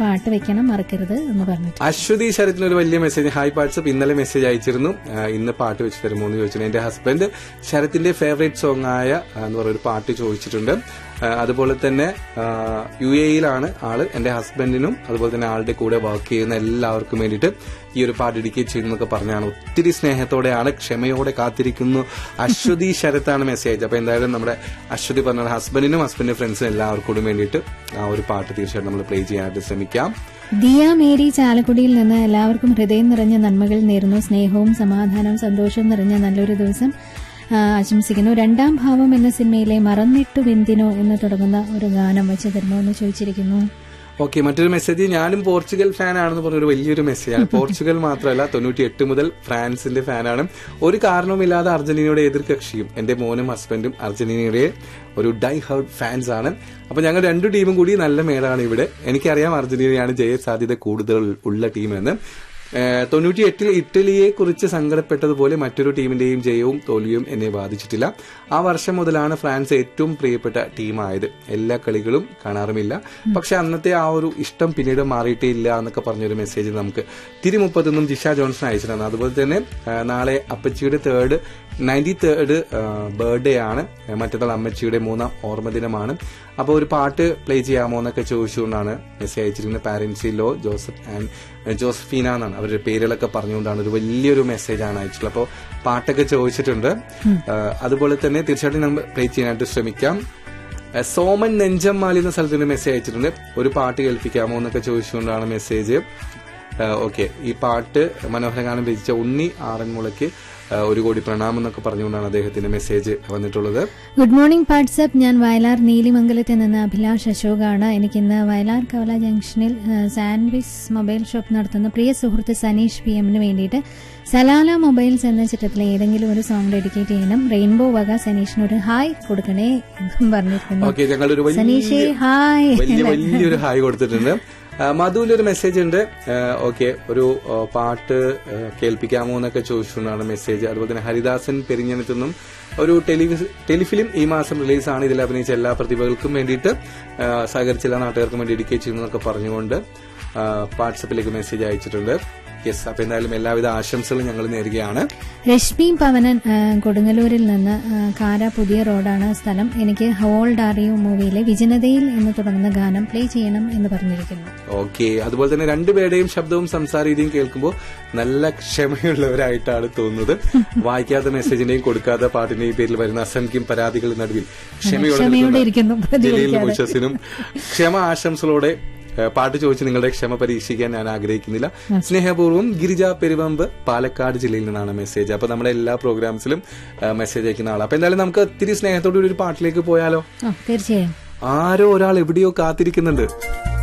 പാട്ട് വെക്കണം മറക്കരുത് എന്ന് പറഞ്ഞിട്ട് അശ്വതി ശരത്തിന് ഒരു വലിയ മെസ്സേജ് ഹായ് വാട്സപ്പ് ഇന്നലെ മെസ്സേജ് അയച്ചിരുന്നു ആ, ഇന്ന് പാട്ട് വെച്ച് തരുമോ എന്ന് ചോദിച്ചു എന്റെ ഹസ്ബൻഡ് ശരത്തിന്റെ ഫേവറേറ്റ് സോങ് ആയ ആ, എന്ന് പറയുന്ന ഒരു പാട്ട് ചോദിച്ചിട്ടുണ്ട് ആ, അതുപോലെ തന്നെ ആ, യു എയിലാണ് ആള് എന്റെ ഹസ്ബൻഡിനും അതുപോലെ തന്നെ ആളുടെ കൂടെ വർക്ക് ചെയ്യുന്ന എല്ലാവർക്കും വേണ്ടിയിട്ട് ഈ ഒരു പാട്ട് ഡെഡിക്കേറ്റ് ചെയ്യുന്നൊക്കെ പറഞ്ഞാണ് ഒത്തിരി സ്നേഹത്തോടെയാണ് ക്ഷമയോടെ കാത്തിരിക്കുന്നു അശ്വതി ശരത്താണ് മെസ്സേജ് അയച്ചത് അപ്പൊ എന്തായാലും നമ്മുടെ അശ്വതി പറഞ്ഞ ഹസ്ബൻഡിനും ഹസ്ബൻഡിന്റെ ഫ്രണ്ട്സിനും എല്ലാവർക്കും വേണ്ടിയിട്ട് ആ ഒരു പാട്ട് തീർച്ചയായിട്ടും നമ്മൾ പ്ലേ ചെയ്യാനായിട്ട് ശ്രമിക്കാം ദിയ മേരി ചാലക്കുടിയിൽ നിന്ന് എല്ലാവർക്കും ഹൃദയം നിറഞ്ഞ നന്മകൾ നേരുന്നു സ്നേഹവും സമാധാനവും സന്തോഷവും നിറഞ്ഞ നല്ലൊരു ദിവസം ആ, ആശംസിക്കുന്നു രണ്ടാം ഭാവം എന്ന സിനിമയിലെ മറന്നിട്ടു വെന്തിനോ എന്ന് തുടങ്ങുന്ന ഒരു ഗാനം വെച്ച് തരുമോ എന്ന് ചോദിച്ചിരിക്കുന്നു ഓക്കെ മറ്റൊരു മെസ്സേജ് ഞാനും പോർച്ചുഗൽ ഫാൻ ആണെന്ന് പറഞ്ഞൊരു വലിയൊരു മെസ്സേജാണ് പോർച്ചുഗൽ മാത്രമല്ല തൊണ്ണൂറ്റി എട്ട് മുതൽ ഫ്രാൻസിന്റെ ഫാനാണ് ഒരു കാരണവുമില്ലാതെ അർജന്റീനയുടെ എതിർ കക്ഷിയും എന്റെ മോനും ഹസ്ബൻഡും അർജന്റീനയുടെ ഒരു ഡൈ ഹേർഡ് ഫാൻസ് ആണ് അപ്പൊ ഞങ്ങൾ രണ്ടു ടീമും കൂടി നല്ല മേളാണ് ഇവിടെ എനിക്കറിയാം അർജന്റീനയാണ് ജയ സാധ്യത കൂടുതൽ ഉള്ള ടീമെന്ന് തൊണ്ണൂറ്റി എട്ടിൽ ഇറ്റലിയെ കുറിച്ച് സങ്കടപ്പെട്ടതുപോലെ മറ്റൊരു ടീമിന്റെയും ജയവും തോൽവിയും എന്നെ ബാധിച്ചിട്ടില്ല ആ വർഷം മുതലാണ് ഫ്രാൻസ് ഏറ്റവും പ്രിയപ്പെട്ട ടീമായത് എല്ലാ കളികളും കാണാറുമില്ല പക്ഷെ അന്നത്തെ ആ ഒരു ഇഷ്ടം പിന്നീട് മാറിയിട്ടേ ഇല്ല എന്നൊക്കെ പറഞ്ഞൊരു മെസ്സേജ് നമുക്ക് തിരുമുപ്പത്തൊന്നും ജിഷ ജോൺസൺ അയച്ചിരുന്നു അതുപോലെ തന്നെ ആ, നാളെ അപ്പച്ചിയുടെ തേർഡ് നയൻറ്റി തേർഡ് ബർത്ത്ഡേ ആണ് മറ്റന്നാൾ അമ്മച്ചിയുടെ മൂന്നാം ഓർമ്മദിനമാണ് അപ്പോൾ ഒരു പാട്ട് പ്ലേ ചെയ്യാമോ എന്നൊക്കെ ചോദിച്ചുകൊണ്ടാണ് മെസ്സേജ് അയച്ചിരിക്കുന്നത് പാരൻസി ലോ ജോസഫ് ആൻഡ് ജോസഫീന എന്നാണ് അവരുടെ പേരുകളൊക്കെ പറഞ്ഞുകൊണ്ടാണ് ഒരു വലിയൊരു മെസ്സേജ് ആണ് അയച്ചിട്ടുള്ളത് അപ്പോൾ പാട്ടൊക്കെ ചോദിച്ചിട്ടുണ്ട് ആ, അതുപോലെ തന്നെ തീർച്ചയായിട്ടും നമ്മൾ പ്ലേ ചെയ്യാനായിട്ട് ശ്രമിക്കാം ആ, സോമൻ നെഞ്ചമ്മാലി എന്ന സ്ഥലത്ത് നിന്ന് മെസ്സേജ് അയച്ചിട്ടുണ്ട് ഒരു പാട്ട് കേൾപ്പിക്കാമോ എന്നൊക്കെ ചോദിച്ചുകൊണ്ടാണ് മെസ്സേജ് ഓക്കെ ഈ പാട്ട് മനോഹരഗാനം രചിച്ച ഉണ്ണി ആറന്മുളയ്ക്ക് ആ, ഒരു കോടി പ്രണാമം എന്നൊക്കെ പറഞ്ഞുകൊണ്ടാണ് അദ്ദേഹത്തിന്റെ മെസ്സേജ് വന്നിട്ടുള്ളത് ഗുഡ് മോർണിംഗ് വാട്സ്ആപ്പ് ഞാൻ വയലാർ നീലിമംഗലത്തിൽ നിന്ന് അഭിലാഷ് അശോകാണ് എനിക്കിന്ന് വയലാർ കവല ജംഗ്ഷനിൽ ആ, സാൻഡ്വിച്ച് മൊബൈൽ ഷോപ്പ് നടത്തുന്ന പ്രിയ സുഹൃത്ത് സനീഷ് പി എമ്മിന് വേണ്ടിയിട്ട് സലാല മൊബൈൽസ് എന്ന ചിത്രത്തിലെ ഏതെങ്കിലും ഒരു സോങ് ഡെഡിക്കേറ്റ് ചെയ്യണം റെയിൻബോ വക സനീഷിന് ഒരു ഹായ് കൊടുക്കണേ എന്നും പറഞ്ഞിരിക്കുന്നു ഓക്കെ ഞങ്ങളൊരു സനീഷേ വലിയ ഹായ് വലിയ വലിയൊരു ഹായ് കൊടുത്തിട്ടുണ്ട് ആ, മധുവിന്റെ ഒരു മെസ്സേജ് ഉണ്ട് ഓക്കെ ഒരു ആ, പാട്ട് ആ, കേൾപ്പിക്കാമോ എന്നൊക്കെ ചോദിച്ചുകൊണ്ടാണ് മെസ്സേജ് അതുപോലെ തന്നെ ഹരിദാസൻ പെരിഞ്ഞനത്തു നിന്നും ഒരു ടെലിവിസ് ടെലിഫിലിം ഈ മാസം റിലീസാണ് ഇതിൽ അഭിനയിച്ച എല്ലാ പ്രതിഭകൾക്കും വേണ്ടിയിട്ട് ആ, സഹകരിച്ച എല്ലാ നാട്ടുകാർക്കും വേണ്ടി ഡെഡിക്കേറ്റ് ചെയ്യുന്നതൊക്കെ പറഞ്ഞുകൊണ്ട് ആ, വാട്സപ്പിലേക്ക് മെസ്സേജ് അയച്ചിട്ടുണ്ട് യെസ് അപ്പൊ എന്തായാലും എല്ലാവിധ ആശംസകളും ഞങ്ങൾ നേരുകയാണ് രശ്മി പവനൻ ആ, കൊടുങ്ങല്ലൂരിൽ നിന്ന് ആ, കാര പുതിയ റോഡാണ് സ്ഥലം എനിക്ക് ഹോൾഡ് അറിയൂ മൂവിയിലെ വിജനതയിൽ എന്ന് തുടങ്ങുന്ന ഗാനം പ്ലേ ചെയ്യണം എന്ന് പറഞ്ഞിരിക്കുന്നു ഓക്കെ അതുപോലെ തന്നെ രണ്ടുപേരുടെയും ശബ്ദവും സംസാര രീതിയും കേൾക്കുമ്പോൾ നല്ല ക്ഷമയുള്ളവരായിട്ടാണ് തോന്നുന്നത് വായിക്കാത്ത മെസ്സേജിന്റെയും കൊടുക്കാത്ത പാട്ടിന്റെയും പേരിൽ വരുന്ന അസംഖ്യം പരാതികൾ നടുവിൽ ക്ഷമയോടെ ക്ഷമയോടെ നിൽക്കുന്ന ഇരിക്കുന്നു, ജലീൽ പ്രതികരിക്കാതെ. മുഷസിനും ക്ഷമ ആശംസകളോടെ ഏഹ്, പാട്ട് ചോദിച്ച് നിങ്ങളുടെ ക്ഷമ പരീക്ഷിക്കാൻ ഞാൻ ആഗ്രഹിക്കുന്നില്ല സ്നേഹപൂർവ്വം ഗിരിജ പെരുവമ്പ് പാലക്കാട് ജില്ലയിൽ നിന്നാണ് മെസ്സേജ് അപ്പൊ നമ്മുടെ എല്ലാ പ്രോഗ്രാംസിലും ഏഹ്, മെസ്സേജ് അയക്കുന്ന ആളാണ് അപ്പൊ എന്തായാലും നമുക്ക് ഒത്തിരി സ്നേഹത്തോടെ ഒരു പാട്ടിലേക്ക് പോയാലോ ആ തീർച്ചയായും ആരോ ഒരാൾ എവിടെയോ കാത്തിരിക്കുന്നുണ്ട്